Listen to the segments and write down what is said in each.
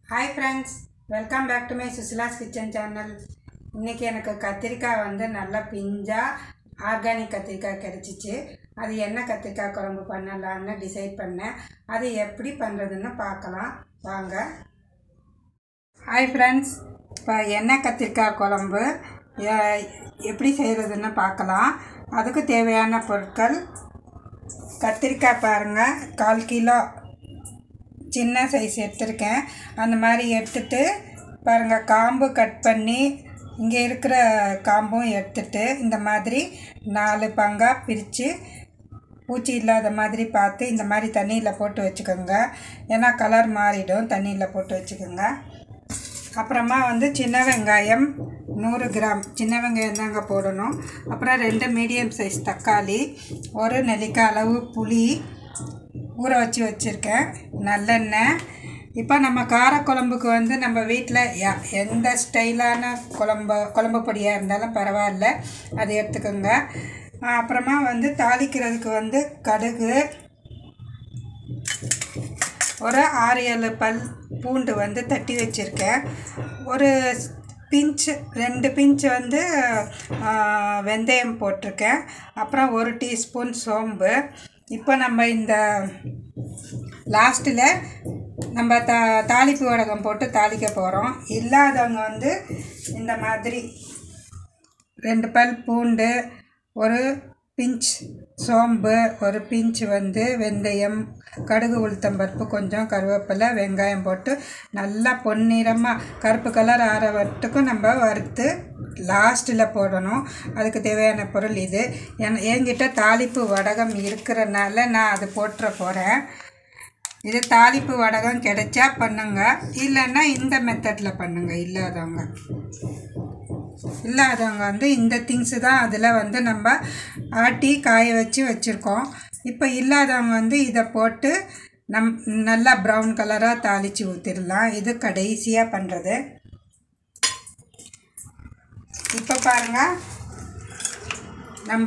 hi friends welcome back to my Susila's kitchen channel இன்றைக்கி எனக்கு கத்திரிக்காய் வந்து நல்லா பிஞ்சாக ஆர்கானிக் கத்திரிக்காய் கிடச்சிச்சு அது என்ன கத்திரிக்காய் குழம்பு பண்ணலான்னு டிசைட் பண்ணேன் அது எப்படி பண்ணுறதுன்னு பார்க்கலாம் வாங்க ஹாய் ஃப்ரெண்ட்ஸ் இப்போ எண்ணெய் கத்திரிக்காய் குழம்பு எ- எப்படி செய்கிறதுன்னு பார்க்கலாம் அதுக்கு தேவையான பொருட்கள் கத்திரிக்காய் பாருங்கள் கால் கிலோ சின்ன சைஸ் எடுத்திருக்கேன் அந்த மாதிரி எடுத்துட்டு பாருங்கள் காம்பு கட் பண்ணி இங்கே இருக்கிற காம்பும் எடுத்துட்டு இந்த மாதிரி நாலு பங்காக பிரித்து பூச்சி இல்லாத மாதிரி பார்த்து இந்த மாதிரி தண்ணியில் போட்டு வச்சுக்கோங்க ஏன்னா கலர் மாறிடும் தண்ணியில் போட்டு வச்சுக்கோங்க அப்புறமா வந்து சின்ன வெங்காயம் நூறு கிராம் சின்ன வெங்காயம் தாங்க போடணும் அப்புறம் ரெண்டு மீடியம் சைஸ் தக்காளி ஒரு நெல்லிக்காய் அளவு புளி ஊற வச்சு வச்சுருக்கேன் நல்லெண்ணெய் இப்போ நம்ம காரக்குழம்புக்கு வந்து நம்ம வீட்டில் எந்த ஸ்டைலான குழம்பு குழம்பு பொடியாக இருந்தாலும் பரவாயில்ல அது எடுத்துக்கோங்க ஆ, அப்புறமா வந்து தாளிக்கிறதுக்கு வந்து கடுகு ஒரு ஆறு ஏழு பல் பூண்டு வந்து தட்டி வச்சுருக்கேன் ஒரு பிஞ்ச் ரெண்டு பிஞ்ச் வந்து ஆ, வெந்தயம் போட்டிருக்கேன் அப்புறம் ஒரு டீஸ்பூன் சோம்பு இப்போ நம்ம இந்த லாஸ்ட்டில் நம்ம தா தாளிப்பு வடகம் போட்டு தாளிக்க போகிறோம் இல்லாதவங்க வந்து இந்த மாதிரி ரெண்டு பல் பூண்டு ஒரு பிஞ்ச் சோம்பு ஒரு பிஞ்ச் வந்து வெந்தயம் கடுகு உளுத்தம்பருப்பு கொஞ்சம் கருவேப்பிலை வெங்காயம் போட்டு நல்லா பொன்னிறமாக கருப்பு கலர் ஆற வரட்டுக்கும் நம்ம வறுத்து லாஸ்ட்டில் போடணும் அதுக்கு தேவையான பொருள் இது என் என்கிட்ட தாளிப்பு வடகம் இருக்கிறனால நான் அது போட்டுற போகிறேன் இது தாளிப்பு வடகம் கிடைச்சா பண்ணுங்க இல்லைன்னா இந்த மெத்தடில் பண்ணுங்க இல்லாதவங்க இல்லாதவங்க வந்து இந்த திங்ஸு தான் அதில் வந்து நம்ம ஆட்டி காய வச்சு வச்சுருக்கோம் இப்போ இல்லாதவங்க வந்து இதை போட்டு நம் நல்லா ப்ரௌன் கலராக தாளித்து ஊற்றிடலாம் இது கடைசியாக பண்ணுறது இப்போ பாருங்கள் நம்ம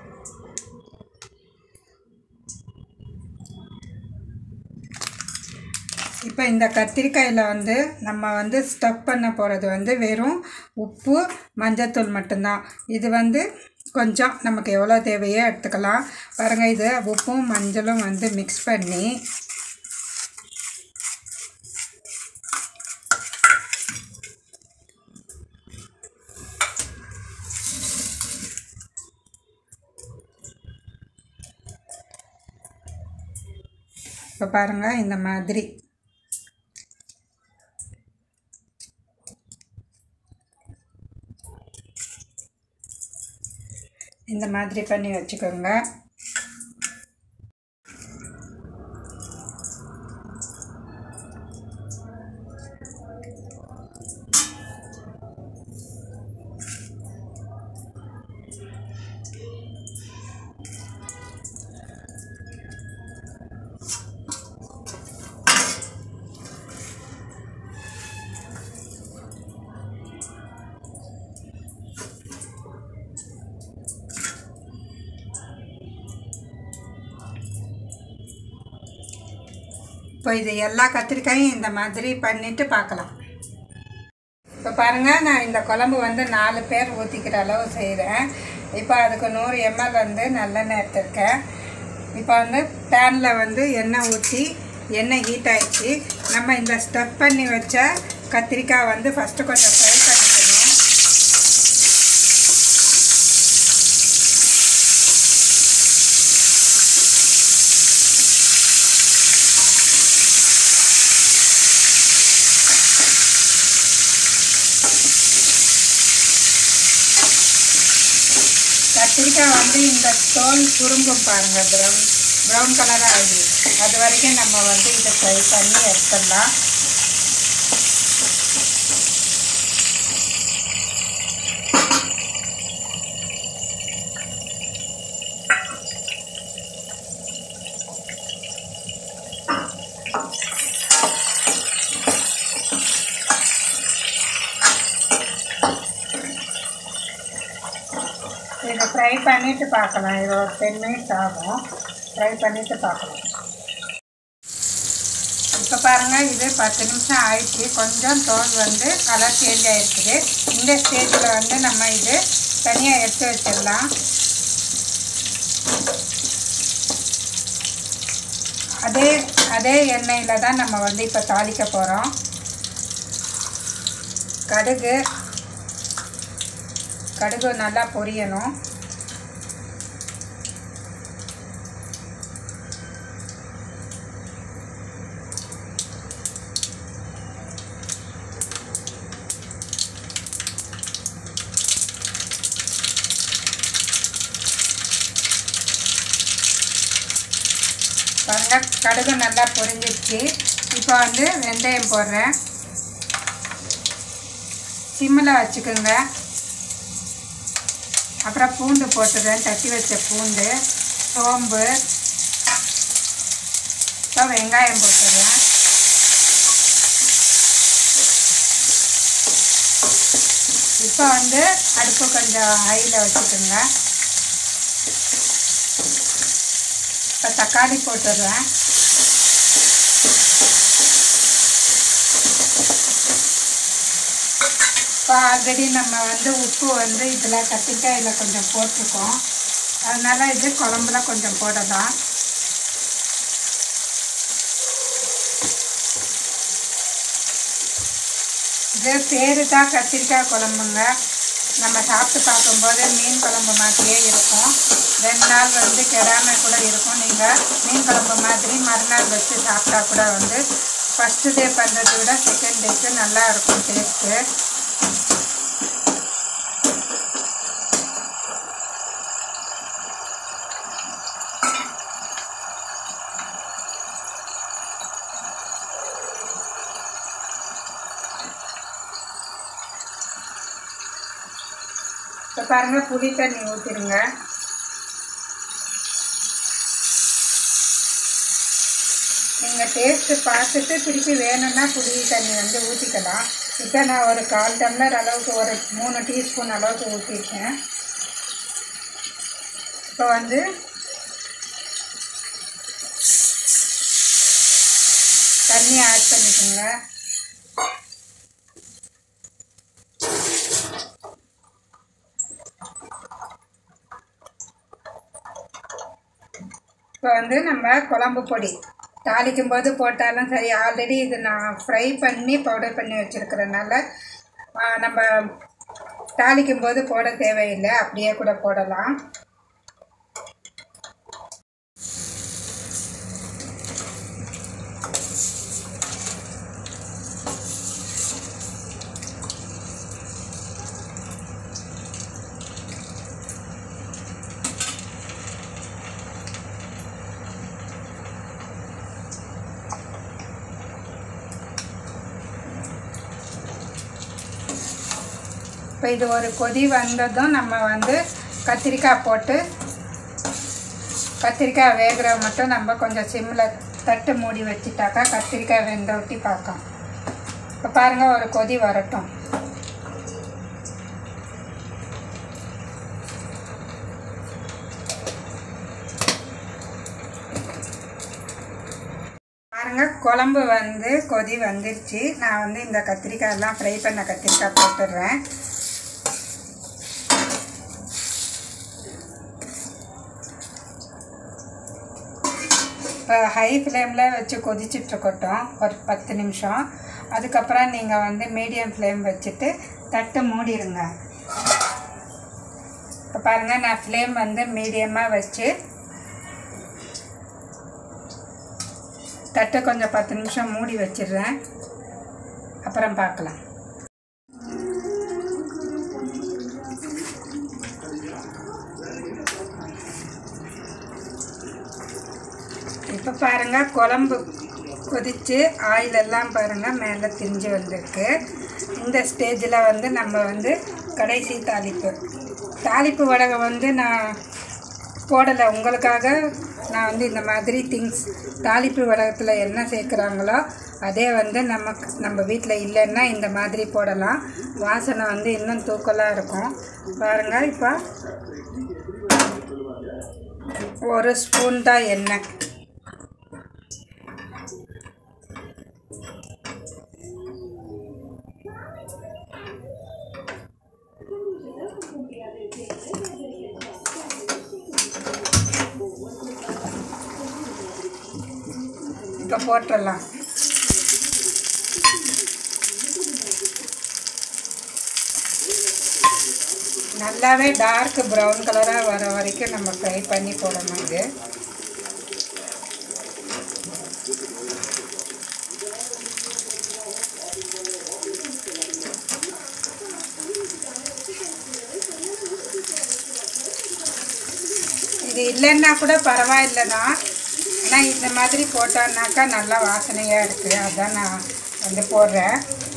இப்போ இந்த கத்திரிக்காயில் வந்து நம்ம வந்து ஸ்டஃப் பண்ண போகிறது வந்து வெறும் உப்பு மஞ்சத்தூள் மட்டும்தான் இது வந்து கொஞ்சம் நமக்கு எவ்வளோ தேவையோ எடுத்துக்கலாம் பாருங்கள் இது உப்பும் மஞ்சளும் வந்து மிக்ஸ் பண்ணி இப்போ பாருங்கள் இந்த மாதிரி இந்த மாதிரி பண்ணி வச்சுக்கோங்க இப்போ இது எல்லா கத்திரிக்காயும் இந்த மாதிரி பண்ணிட்டு பார்க்கலாம் இப்போ பாருங்கள் நான் இந்த குழம்பு வந்து நாலு பேர் ஊற்றிக்கிற அளவு செய்கிறேன் இப்போ அதுக்கு நூறு எம்எல் வந்து நல்லெண்ணெய் எடுத்திருக்கேன் இப்போ வந்து பேனில் வந்து எண்ணெய் ஊற்றி எண்ணெய் ஹீட் ஆயிடுச்சு நம்ம இந்த ஸ்டஃப் பண்ணி வச்ச கத்திரிக்காய் வந்து ஃபஸ்ட்டு கொஞ்சம் ஃப்ரை பண்ணிக்கணும் கத்திரிக்காய் வந்து இந்த தோல் சுருங்கும் பாருங்கள் ப்ரௌன் ப்ரௌன் கலராக ஆகுது அது வரைக்கும் நம்ம வந்து இதை ஃப்ரை பண்ணி எடுத்துடலாம் இதை ஃப்ரை பண்ணிவிட்டு பார்க்கலாம் இது ஒரு டென் மினிட்ஸ் ஆகும் ஃப்ரை பண்ணிவிட்டு பார்க்கலாம் இப்போ பாருங்கள் இது பத்து நிமிஷம் ஆயிடுச்சு கொஞ்சம் தோல் வந்து கலர் சேஞ்ச் ஆகிருக்குது இந்த ஸ்டேஜில் வந்து நம்ம இது தனியாக எடுத்து வச்சிடலாம் அதே அதே எண்ணெயில் தான் நம்ம வந்து இப்போ தாளிக்க போகிறோம் கடுகு கடுகு நல்லா பொரியணும் பாருங்க கடுகு நல்லா பொரிஞ்சிருச்சு இப்போ வந்து வெந்தயம் போடுறேன் சிம்மில் வச்சுக்கோங்க அப்புறம் பூண்டு போட்டுறேன் தட்டி வச்ச பூண்டு சோம்பு இப்போ வெங்காயம் போட்டுடுறேன் இப்போ வந்து அடுப்பு கொஞ்சம் ஹையில் வச்சுக்கோங்க இப்போ தக்காளி போட்டுடுறேன் இப்போ ஆல்ரெடி நம்ம வந்து உப்பு வந்து இதில் கத்திரிக்காயில் கொஞ்சம் போட்டிருக்கோம் அதனால் இது குழம்புல கொஞ்சம் போடலாம் இது பேரு தான் கத்திரிக்காய் குழம்புங்க நம்ம சாப்பிட்டு பார்க்கும்போது மீன் குழம்பு மாதிரியே இருக்கும் ரெண்டு நாள் வந்து கெடாம கூட இருக்கும் நீங்கள் மீன் குழம்பு மாதிரி மறுநாள் வச்சு சாப்பிட்டா கூட வந்து ஃபஸ்ட்டு டே பண்ணுறதை விட செகண்ட் டேக்கு நல்லா இருக்கும் டேஸ்ட்டு இப்போ பாருங்கள் புளி தண்ணி ஊற்றிடுங்க நீங்கள் டேஸ்ட்டு பார்த்துட்டு திருப்பி வேணும்னா புளி தண்ணி வந்து ஊற்றிக்கலாம் இப்போ நான் ஒரு கால் டம்ளர் அளவுக்கு ஒரு மூணு டீஸ்பூன் அளவுக்கு ஊற்றிருக்கேன் இப்போ வந்து தண்ணி ஆட் பண்ணிக்கோங்க இப்போ வந்து நம்ம குழம்பு பொடி தாளிக்கும் போது போட்டாலும் சரி ஆல்ரெடி இது நான் ஃப்ரை பண்ணி பவுடர் பண்ணி வச்சுருக்கிறனால நம்ம தாளிக்கும் போது போட தேவையில்லை அப்படியே கூட போடலாம் இப்போ இது ஒரு கொதி வந்ததும் நம்ம வந்து கத்திரிக்காய் போட்டு கத்திரிக்காய் வேகிற மட்டும் நம்ம கொஞ்சம் சிம்மில் தட்டு மூடி வச்சுட்டாக்கா கத்திரிக்காய் வெந்த ஒட்டி பார்க்கலாம் இப்போ பாருங்கள் ஒரு கொதி வரட்டும் பாருங்க குழம்பு வந்து கொதி வந்துருச்சு நான் வந்து இந்த கத்திரிக்காய் எல்லாம் ஃப்ரை பண்ண கத்திரிக்காய் போட்டுடுறேன் இப்போ ஹை ஃப்ளேமில் வச்சு கொதிச்சிட்ருக்கட்டும் ஒரு பத்து நிமிஷம் அதுக்கப்புறம் நீங்கள் வந்து மீடியம் ஃப்ளேம் வச்சுட்டு தட்டு மூடிடுங்க இப்போ பாருங்கள் நான் ஃப்ளேம் வந்து மீடியமாக வச்சு தட்டை கொஞ்சம் பத்து நிமிஷம் மூடி வச்சிடுறேன் அப்புறம் பார்க்கலாம் இப்போ பாருங்கள் குழம்பு கொதித்து ஆயில் எல்லாம் பாருங்கள் மேலே திரிஞ்சு வந்திருக்கு இந்த ஸ்டேஜில் வந்து நம்ம வந்து கடைசி தாளிப்பு தாளிப்பு வடகம் வந்து நான் போடலை உங்களுக்காக நான் வந்து இந்த மாதிரி திங்ஸ் தாளிப்பு வடகத்தில் என்ன சேர்க்குறாங்களோ அதே வந்து நமக்கு நம்ம வீட்டில் இல்லைன்னா இந்த மாதிரி போடலாம் வாசனை வந்து இன்னும் தூக்கலாக இருக்கும் பாருங்கள் இப்போ ஒரு ஸ்பூன் தான் எண்ணெய் போட்டுடலாம் நல்லாவே டார்க் ப்ரௌன் கலராக வர வரைக்கும் நம்ம ஃப்ரை பண்ணி போடணும் இது இது இல்லைன்னா கூட பரவாயில்லைண்ணா ஆனால் இந்த மாதிரி போட்டோன்னாக்கா நல்லா வாசனையாக இருக்குது அதான் நான் வந்து போடுறேன்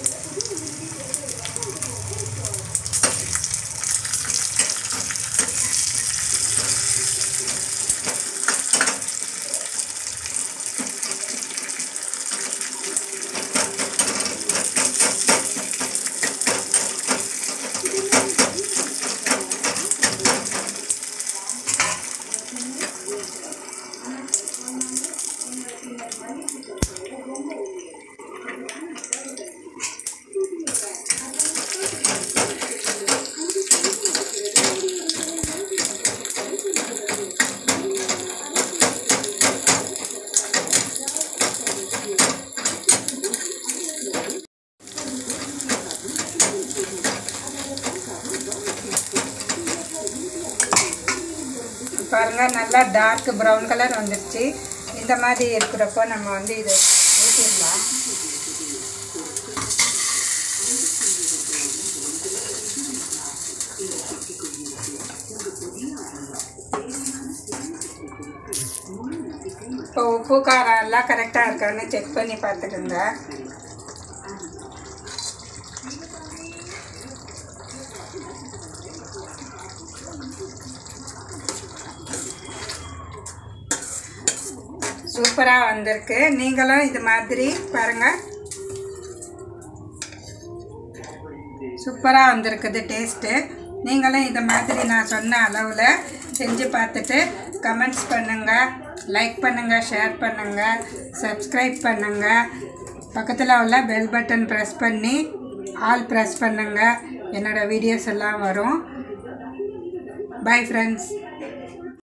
பாருங்கள் நல்லா டார்க் ப்ரௌன் கலர் வந்துடுச்சு இந்த மாதிரி இருக்கிறப்போ நம்ம வந்து இதை ஊற்றிடலாம் இப்போ உப்பு காரம் எல்லாம் கரெக்டாக இருக்கான்னு செக் பண்ணி பார்த்துட்டுங்க சூப்பராக வந்திருக்கு நீங்களும் இது மாதிரி பாருங்கள் சூப்பராக வந்திருக்குது டேஸ்ட்டு நீங்களும் இந்த மாதிரி நான் சொன்ன அளவில் செஞ்சு பார்த்துட்டு கமெண்ட்ஸ் பண்ணுங்கள் லைக் பண்ணுங்கள் ஷேர் பண்ணுங்கள் சப்ஸ்கிரைப் பண்ணுங்கள் பக்கத்தில் உள்ள பெல் பட்டன் ப்ரெஸ் பண்ணி ஆல் ப்ரெஸ் பண்ணுங்கள் என்னோடய வீடியோஸ் எல்லாம் வரும் பை ஃப்ரெண்ட்ஸ்